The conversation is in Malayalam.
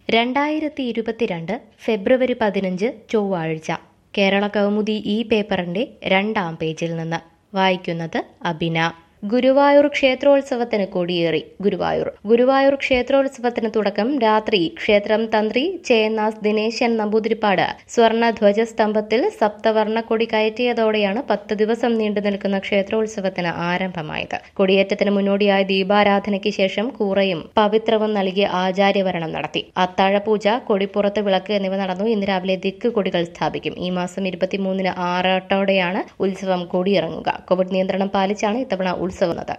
രണ്ടായിരത്തി ഇരുപത്തിരണ്ട് ഫെബ്രുവരി പതിനഞ്ച് ചൊവ്വാഴ്ച കേരള കൗമുദി ഈ പേപ്പറിന്റെ രണ്ടാം പേജിൽ നിന്ന് വായിക്കുന്നത് അബിന ഗുരുവായൂർ ക്ഷേത്രോത്സവത്തിന് കൊടിയേറി ഗുരുവായൂർ ഗുരുവായൂർ ക്ഷേത്രോത്സവത്തിന് തുടക്കം രാത്രി ക്ഷേത്രം തന്ത്രി ചേന്നാസ് ദിനേശൻ നമ്പൂതിരിപ്പാട് സ്വർണ്ണ ധ്വജസ്തംഭത്തിൽ സപ്തവർണ്ണ കൊടി കയറ്റിയതോടെയാണ് പത്ത് ദിവസം നീണ്ടു നിൽക്കുന്ന ക്ഷേത്രോത്സവത്തിന് ആരംഭമായത് കൊടിയേറ്റത്തിന് മുന്നോടിയായ ദീപാരാധനയ്ക്ക് ശേഷം കൂറയും പവിത്രവും നൽകിയ ആചാര്യവരണം നടത്തി അത്താഴപൂജ കൊടിപ്പുറത്ത് വിളക്ക് എന്നിവ നടന്നു ഇന്ന് രാവിലെ ദിക്ക് കൊടികൾ സ്ഥാപിക്കും ഈ മാസം ഇരുപത്തിമൂന്നിന് ആറാട്ടോടെയാണ് ഉത്സവം കൊടിയിറങ്ങുക കോവിഡ് നിയന്ത്രണം പാലിച്ചാണ് ഇത്തവണ ഉത്സവം നടന്നത്